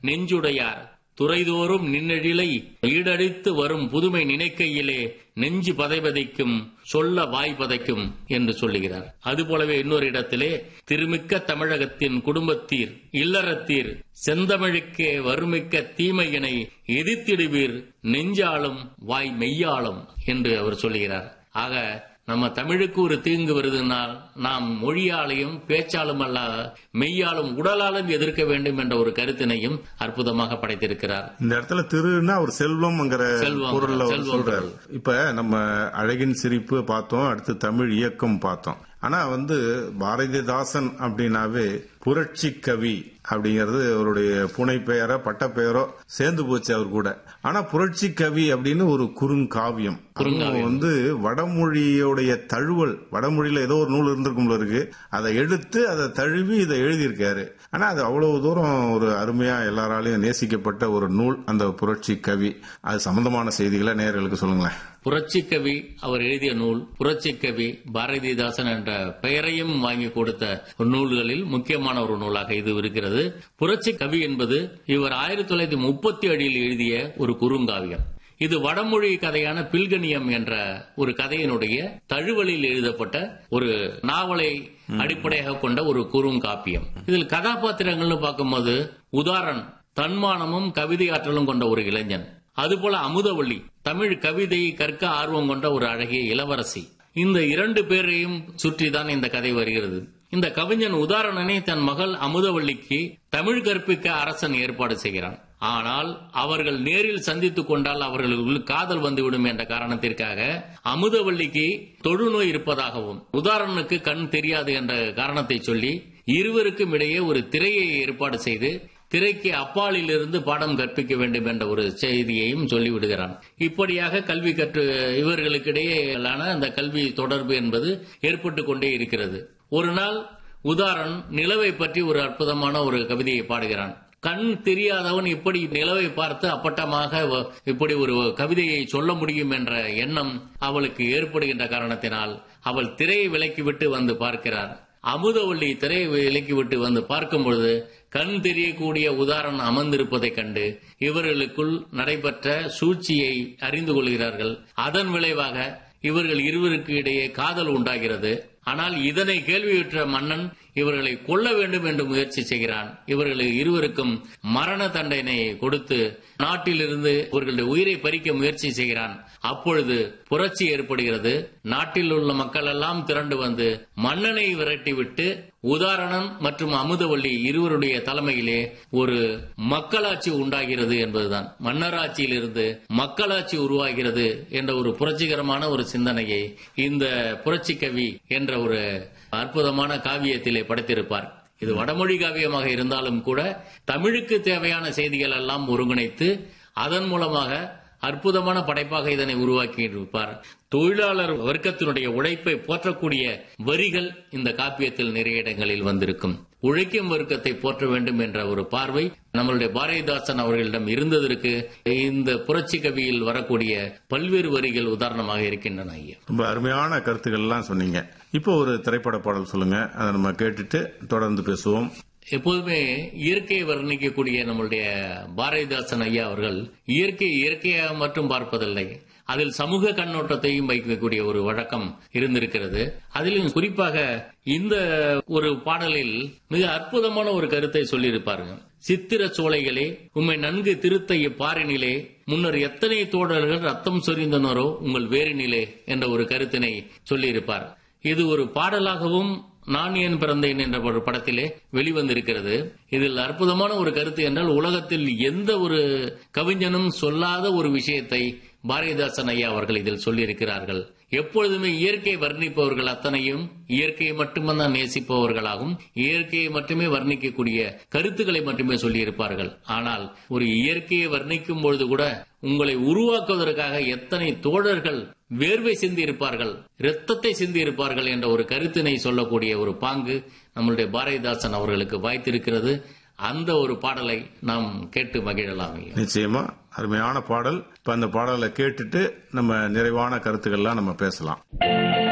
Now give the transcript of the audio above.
நெஞ்சுடையார் துறைதோறும் நின்னெழிலை ஈடடித்து வரும் புதுமை நினைக்கையிலே நெஞ்சு பதைபதைக்கும் சொல்ல வாய் பதைக்கும் என்று சொல்லுகிறார் அதுபோலவே இன்னொரு இடத்திலே திருமிக்க தமிழகத்தின் குடும்பத்தீர் இல்லறத்தீர் செந்தமிழுக்கே வறுமிக்க தீமையினை எதிர்த்திடுவீர் நெஞ்சாலும் வாய் மெய்யாலும் என்று அவர் சொல்லுகிறார் ஆக நம்ம தமிழுக்கு ஒரு தீங்கு வருதுனால் நாம் மொழியாலையும் பேச்சாலும் அல்ல மெய்யாலும் உடலாலும் எதிர்க்க வேண்டும் என்ற ஒரு கருத்தினையும் அற்புதமாக படைத்திருக்கிறார் இந்த இடத்துல திருன்னா ஒரு செல்வம்ங்கிற செல்வம், பொருள்ல அவர் செல்வம் சொல்றாரு இப்ப நம்ம அழகின் சிரிப்பு பார்த்தோம் அடுத்து தமிழ் இயக்கம் பார்த்தோம் ஆனா வந்து பாரதிதாசன் அப்படின்னாவே புரட்சி கவி அப்படிங்கிறது அவருடைய புனை பெயரோ பட்ட பெயரோ சேர்ந்து போச்சு அவர் கூட ஆனா புரட்சி கவி அப்படின்னு ஒரு குறுங்காவியம் அதுவும் வந்து வடமொழியோடைய தழுவல் வடமொழியில ஏதோ ஒரு நூல் இருந்திருக்கும் போல இருக்கு அதை எடுத்து அதை தழுவி இதை எழுதியிருக்காரு ஆனா அது அவ்வளவு தூரம் ஒரு அருமையா எல்லாராலையும் நேசிக்கப்பட்ட ஒரு நூல் அந்த புரட்சி கவி அது சம்பந்தமான செய்திகளை நேயர்களுக்கு சொல்லுங்களேன் புரட்சி கவி அவர் எழுதிய நூல் புரட்சி கவி பாரதிதாசன் என்ற பெயரையும் வாங்கி கொடுத்த ஒரு நூல்களில் முக்கியமான ஒரு நூலாக இது இருக்கிறது புரட்சி கவி என்பது இவர் ஆயிரத்தி தொள்ளாயிரத்தி முப்பத்தி ஏழில் எழுதிய ஒரு குறுங்காவியம் இது வடமொழி கதையான பில்கணியம் என்ற ஒரு கதையினுடைய தழுவலில் எழுதப்பட்ட ஒரு நாவலை அடிப்படையாக கொண்ட ஒரு குறுங்காப்பியம் இதில் கதாபாத்திரங்கள்னு பார்க்கும்போது உதாரண் தன்மானமும் கவிதை ஆற்றலும் கொண்ட ஒரு இளைஞன் அதுபோல அமுதவள்ளி தமிழ் கவிதை கற்க ஆர்வம் கொண்ட ஒரு அழகிய இளவரசி இந்த இரண்டு பேரையும் சுற்றிதான் இந்த கதை வருகிறது இந்த கவிஞன் உதாரணனை தன் மகள் அமுதவள்ளிக்கு தமிழ் கற்பிக்க அரசன் ஏற்பாடு செய்கிறான் ஆனால் அவர்கள் நேரில் சந்தித்துக் கொண்டால் அவர்களுக்குள் காதல் வந்துவிடும் என்ற காரணத்திற்காக அமுதவள்ளிக்கு தொழுநோய் இருப்பதாகவும் உதாரணனுக்கு கண் தெரியாது என்ற காரணத்தை சொல்லி இருவருக்கும் இடையே ஒரு திரையை ஏற்பாடு செய்து திரைக்கு அப்பாலில் இருந்து பாடம் கற்பிக்க வேண்டும் என்ற ஒரு செய்தியையும் சொல்லிவிடுகிறான் இப்படியாக கல்வி கற்று இவர்களுக்கிடையேயான அந்த கல்வி தொடர்பு என்பது ஏற்பட்டு கொண்டே இருக்கிறது ஒரு நாள் உதாரண் நிலவை பற்றி ஒரு அற்புதமான ஒரு கவிதையை பாடுகிறான் கண் தெரியாதவன் இப்படி நிலவை பார்த்து அப்பட்டமாக வ- இப்படி ஒரு கவிதையை சொல்ல முடியும் என்ற எண்ணம் அவளுக்கு ஏற்படுகின்ற காரணத்தினால் அவள் திரையை விலக்கிவிட்டு வந்து பார்க்கிறார் அமுதவள்ளி திரையை விலக்கிவிட்டு வந்து பார்க்கும் பொழுது கண் தெரியக்கூடிய உதாரணம் அமர்ந்திருப்பதைக் கண்டு இவர்களுக்குள் நடைபெற்ற சூழ்ச்சியை அறிந்து கொள்கிறார்கள் அதன் விளைவாக இவர்கள் இருவருக்கு இடையே காதல் உண்டாகிறது ஆனால் இதனை கேள்வியுற்ற மன்னன் இவர்களை கொல்ல வேண்டும் என்று முயற்சி செய்கிறான் இவர்கள் இருவருக்கும் மரண தண்டனை கொடுத்து நாட்டிலிருந்து இவர்களுடைய உயிரை பறிக்க முயற்சி செய்கிறான் அப்பொழுது புரட்சி ஏற்படுகிறது நாட்டில் உள்ள மக்கள் எல்லாம் திரண்டு வந்து மன்னனை விரட்டிவிட்டு உதாரணம் மற்றும் அமுதவள்ளி இருவருடைய தலைமையிலே ஒரு மக்களாட்சி உண்டாகிறது என்பதுதான் மன்னராட்சியிலிருந்து மக்களாட்சி உருவாகிறது என்ற ஒரு புரட்சிகரமான ஒரு சிந்தனையை இந்த புரட்சி கவி என்ற ஒரு அற்புதமான காவியத்திலே படைத்திருப்பார் இது வடமொழி காவியமாக இருந்தாலும் கூட தமிழுக்கு தேவையான செய்திகள் எல்லாம் ஒருங்கிணைத்து அதன் மூலமாக அற்புதமான படைப்பாக இதனை உருவாக்கி இருப்பார் தொழிலாளர் வர்க்கத்தினுடைய உழைப்பை போற்றக்கூடிய வரிகள் இந்த காப்பியத்தில் நிறைய இடங்களில் வந்திருக்கும் உழைக்கும் வர்க்கத்தை போற்ற வேண்டும் என்ற ஒரு பார்வை நம்மளுடைய பாரதிதாசன் அவர்களிடம் இருந்ததற்கு இந்த புரட்சி கவியில் வரக்கூடிய பல்வேறு வரிகள் உதாரணமாக இருக்கின்றன ஐயா ரொம்ப அருமையான கருத்துக்கள் எல்லாம் சொன்னீங்க இப்போ ஒரு திரைப்பட பாடல் சொல்லுங்க அதை நம்ம கேட்டுட்டு தொடர்ந்து பேசுவோம் எப்போதுமே இயற்கையை வர்ணிக்கக்கூடிய நம்மளுடைய பாரதிதாசன் ஐயா அவர்கள் இயற்கை இயற்கையாக மட்டும் பார்ப்பதில்லை அதில் சமூக கண்ணோட்டத்தையும் வைக்கக்கூடிய ஒரு வழக்கம் இருந்திருக்கிறது அதிலும் குறிப்பாக இந்த ஒரு பாடலில் மிக அற்புதமான ஒரு கருத்தை சொல்லியிருப்பாருங்க சித்திர சோலைகளே உம்மை நன்கு திருத்த இப்பாரினிலே முன்னர் எத்தனை தோழர்கள் ரத்தம் சொரிந்தனரோ உங்கள் வேரினிலே என்ற ஒரு கருத்தினை சொல்லியிருப்பார் இது ஒரு பாடலாகவும் நான் ஏன் பிறந்தேன் என்ற ஒரு படத்திலே வெளிவந்திருக்கிறது இதில் அற்புதமான ஒரு கருத்து என்றால் உலகத்தில் எந்த ஒரு கவிஞனும் சொல்லாத ஒரு விஷயத்தை பாரதிதாசன் ஐயா அவர்கள் இதில் சொல்லியிருக்கிறார்கள் எப்பொழுதுமே இயற்கை வர்ணிப்பவர்கள் அத்தனையும் இயற்கையை மட்டும்தான் நேசிப்பவர்களாகும் இயற்கையை மட்டுமே வர்ணிக்கக்கூடிய கருத்துக்களை மட்டுமே சொல்லியிருப்பார்கள் ஆனால் ஒரு இயற்கையை வர்ணிக்கும் பொழுது கூட உங்களை உருவாக்குவதற்காக எத்தனை தோழர்கள் வேர்வை சிந்தி இருப்பார்கள் இரத்தத்தை சிந்தி இருப்பார்கள் என்ற ஒரு கருத்தினை சொல்லக்கூடிய ஒரு பாங்கு நம்மளுடைய பாரதிதாசன் அவர்களுக்கு வாய்த்திருக்கிறது அந்த ஒரு பாடலை நாம் கேட்டு மகிழலாம் ஐயா. நிச்சயமா அருமையான பாடல் இப்ப அந்த பாடலை கேட்டுட்டு நம்ம நிறைவான கருத்துக்கள்லாம் நம்ம பேசலாம்